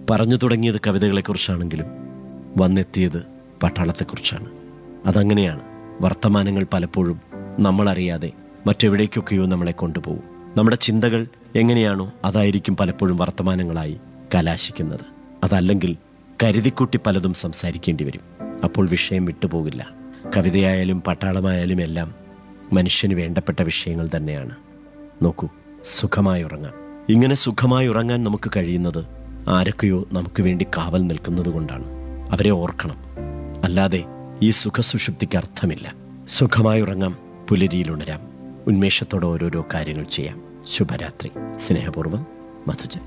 പറഞ്ഞു തുടങ്ങിയത് കവിതകളെക്കുറിച്ചാണെങ്കിലും വന്നെത്തിയത് പട്ടാളത്തെക്കുറിച്ചാണ് അതങ്ങനെയാണ് വർത്തമാനങ്ങൾ പലപ്പോഴും നമ്മളറിയാതെ മറ്റെവിടേക്കൊക്കെയോ നമ്മളെ കൊണ്ടുപോകും നമ്മുടെ ചിന്തകൾ എങ്ങനെയാണോ അതായിരിക്കും പലപ്പോഴും വർത്തമാനങ്ങളായി കലാശിക്കുന്നത് അതല്ലെങ്കിൽ കരുതിക്കുട്ടി പലതും സംസാരിക്കേണ്ടി വരും അപ്പോൾ വിഷയം വിട്ടുപോകില്ല കവിതയായാലും പട്ടാളമായാലും എല്ലാം മനുഷ്യന് വേണ്ടപ്പെട്ട വിഷയങ്ങൾ തന്നെയാണ് നോക്കൂ സുഖമായി ഉറങ്ങാം ഇങ്ങനെ സുഖമായി ഉറങ്ങാൻ നമുക്ക് കഴിയുന്നത് ആരൊക്കെയോ നമുക്ക് വേണ്ടി കാവൽ നിൽക്കുന്നത് കൊണ്ടാണ് അവരെ ഓർക്കണം അല്ലാതെ ഈ സുഖസുഷുപ്തിക്ക് അർത്ഥമില്ല സുഖമായി ഉറങ്ങാം പുലരിയിലുണരാം ഉന്മേഷത്തോടെ ഓരോരോ കാര്യങ്ങൾ ചെയ്യാം ശുഭരാത്രി സ്നേഹപൂർവ്വം മധുജൻ